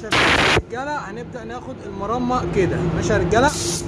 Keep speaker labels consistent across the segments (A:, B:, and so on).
A: ماشي يا رجاله هنبدا ناخد المرمى كده ماشي يا رجاله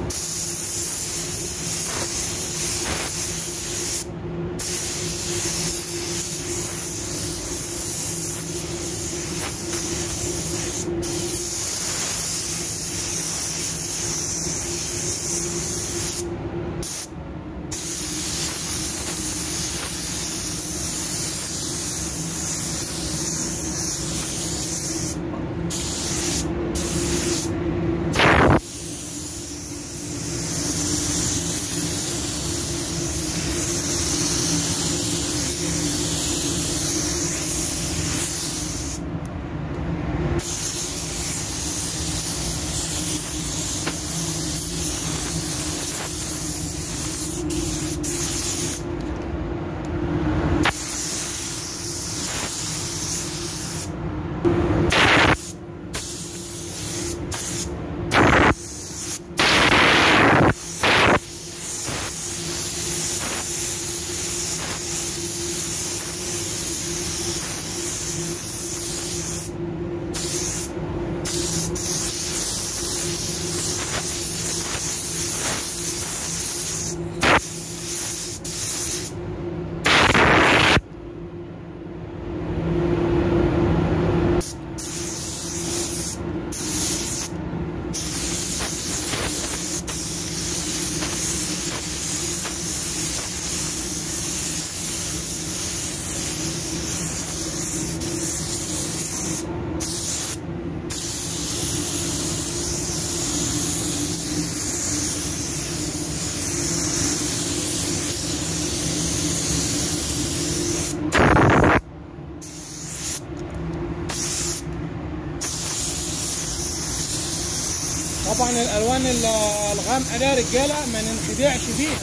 A: طبعا الالوان الغامقه دي يا رجاله ما ننخدعش بيها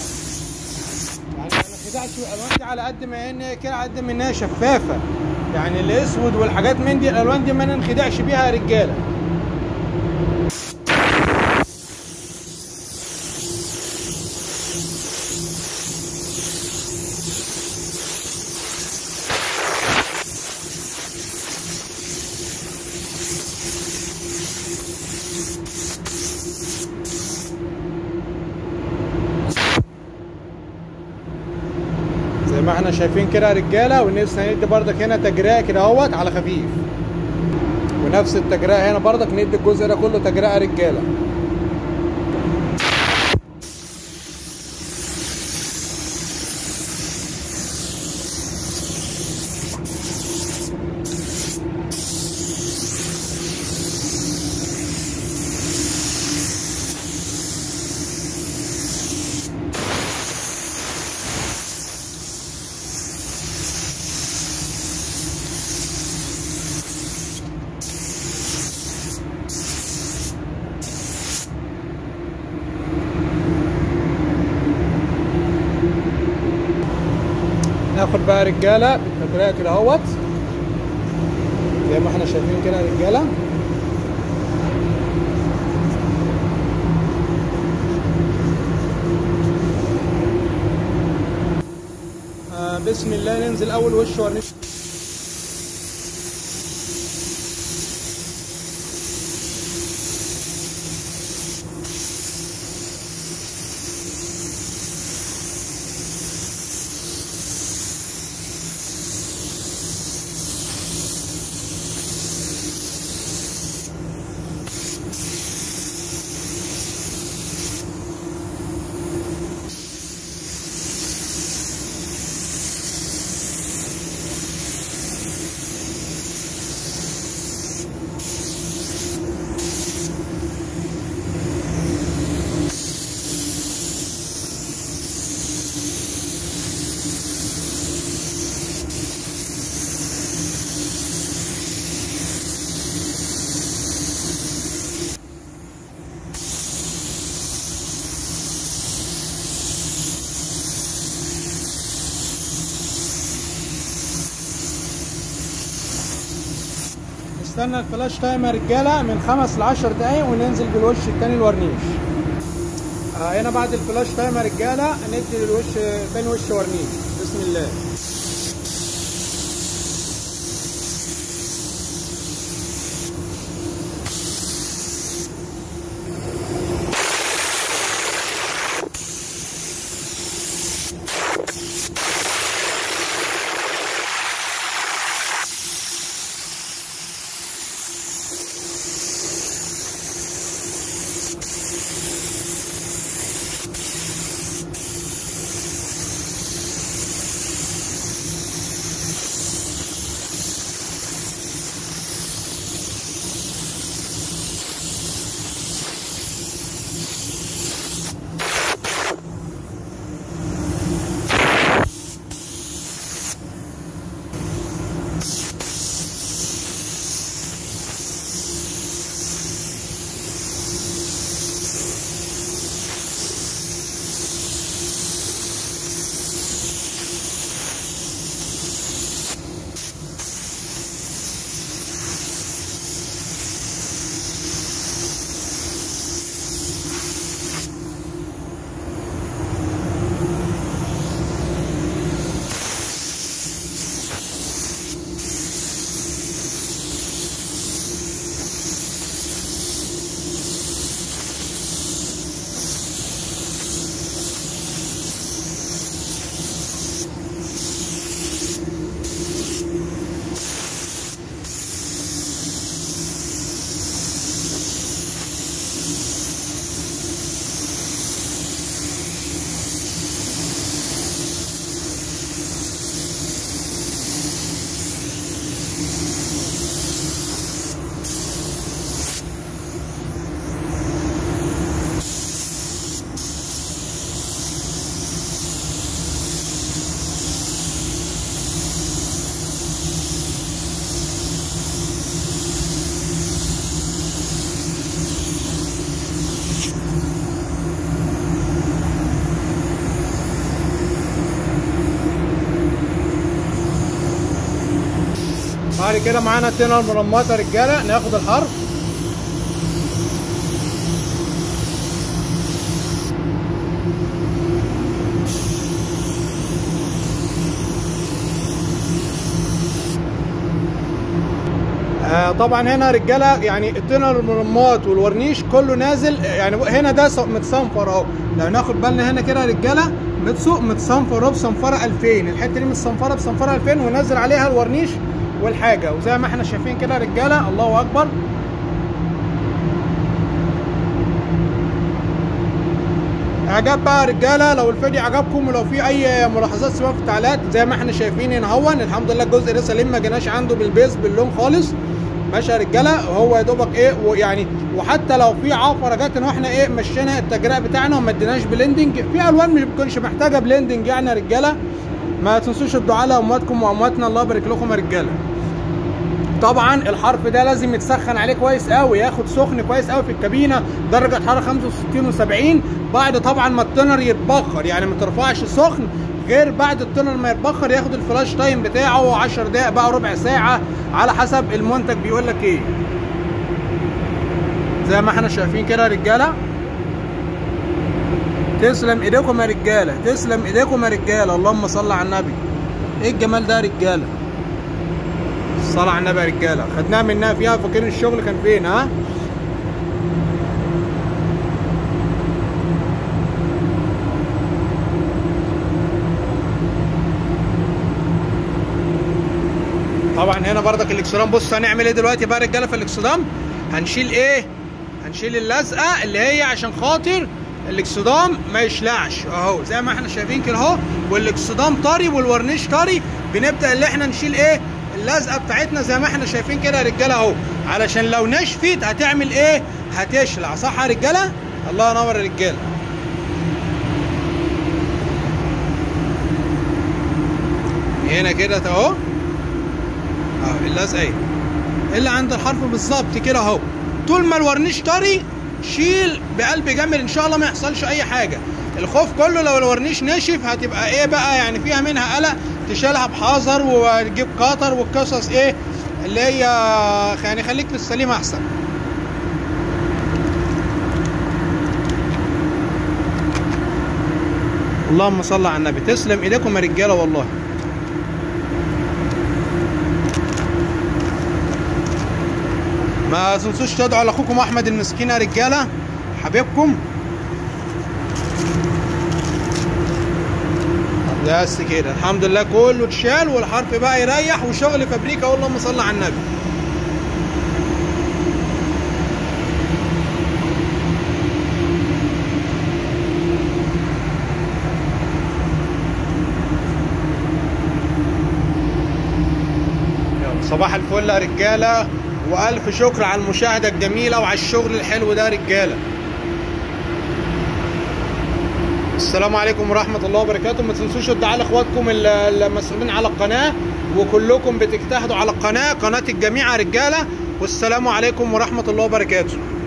A: يعني ما ننخدعش بالالوان دي على قد ما ان كده على قد ما انها شفافه يعني الاسود والحاجات من دي الالوان دي ما ننخدعش بيها يا رجاله زي ما احنا شايفين كده يا رجاله ونفس هندي بردك هنا تجريئه كده اهوت على خفيف ونفس التجريئه هنا بردك ندي الجزء ده كله تجريئه رجاله ناخد بقى رجاله بالتجريئه كده اهوت زي ما احنا شايفين كده يا رجاله آه بسم الله ننزل اول وش ورنيش نستنى الفلاش تايم يا رجاله من خمس ل 10 دقايق وننزل بالوش التاني الورنيش آه هنا بعد الفلاش تايم يا رجاله ندي الوش تاني وش ورنيش بسم الله بعد كده معانا التنة المرمطة رجالة ناخد الحرف آه طبعا هنا رجاله يعني التنر المرمات والورنيش كله نازل يعني هنا ده ص- متصنفر اهو لو ناخد بالنا هنا كده يا رجاله متسوق متصنفر اهو بصنفره 2000 الحته دي متصنفره بصنفره 2000 ونزل عليها الورنيش والحاجه وزي ما احنا شايفين كده يا رجاله الله اكبر اعجاب بقى يا رجاله لو الفيديو عجبكم ولو في اي ملاحظات سواء في التعليقات زي ما احنا شايفين هنا هون الحمد لله الجزء ده سليم ما جيناش عنده بالبيز باللون خالص ماشي يا رجاله هو يا دوبك ايه ويعني وحتى لو في عفره جت ان احنا ايه مشينا التجريع بتاعنا وما اديناش بلندنج في الوان مش بتكونش محتاجه بلندنج يعني يا رجاله ما تنسوش الدعاء لامواتكم وامواتنا الله يبارك لكم يا رجاله طبعا الحرف ده لازم يتسخن عليه كويس قوي ياخد سخن كويس قوي في الكابينه درجه حراره 65 و70 بعد طبعا ما التونر يتبخر يعني ما ترفعش سخن غير بعد التونر ما يتبخر ياخد الفلاش تايم بتاعه 10 دقائق بقى ربع ساعه على حسب المنتج بيقول لك ايه زي ما احنا شايفين كده يا رجاله تسلم ايديكم يا رجاله تسلم ايديكم يا رجاله اللهم صل على النبي ايه الجمال ده يا رجاله الصلاة على النبي يا رجالة خدناها منها فيها فاكرين الشغل كان فين ها طبعا هنا برضك الاكسدام بص هنعمل ايه دلوقتي بقى يا رجاله في الاكسدام هنشيل ايه هنشيل اللزقه اللي هي عشان خاطر الاكسدام ما يشلعش اهو زي ما احنا شايفين كده اهو والاكسدام طري والورنيش طري بنبدا اللي احنا نشيل ايه اللزقه بتاعتنا زي ما احنا شايفين كده يا رجاله اهو علشان لو نشفت هتعمل ايه هتشلع صح يا رجاله الله ينور يا رجاله هنا كده اهو اهو اللزقه اهي اللي عند الحرف بالظبط كده اهو طول ما الورنيش طري شيل بقلب جامد ان شاء الله ما يحصلش اي حاجه الخوف كله لو الورنيش ناشف هتبقى ايه بقى يعني فيها منها قلق تشيلها بحذر وتجيب قطر والقصص ايه اللي هي يعني خليك في السليم احسن اللهم صل على النبي تسلم ايديكم يا رجاله والله ما تنسوش تدعوا لاخوكم احمد المسكين يا رجاله حبيبكم بس كده الحمد لله كله اتشال والحرف بقى يريح وشغل فابريكا اللهم صل على النبي يلا، صباح الفل يا رجاله والف شكر على المشاهده الجميله وعلى الشغل الحلو ده يا رجاله السلام عليكم ورحمة الله وبركاته ما تنسوش الدعاء لاخواتكم ال- المسؤولين على القناة وكلكم بتجتهدوا على القناة قناة الجميع يا رجالة والسلام عليكم ورحمة الله وبركاته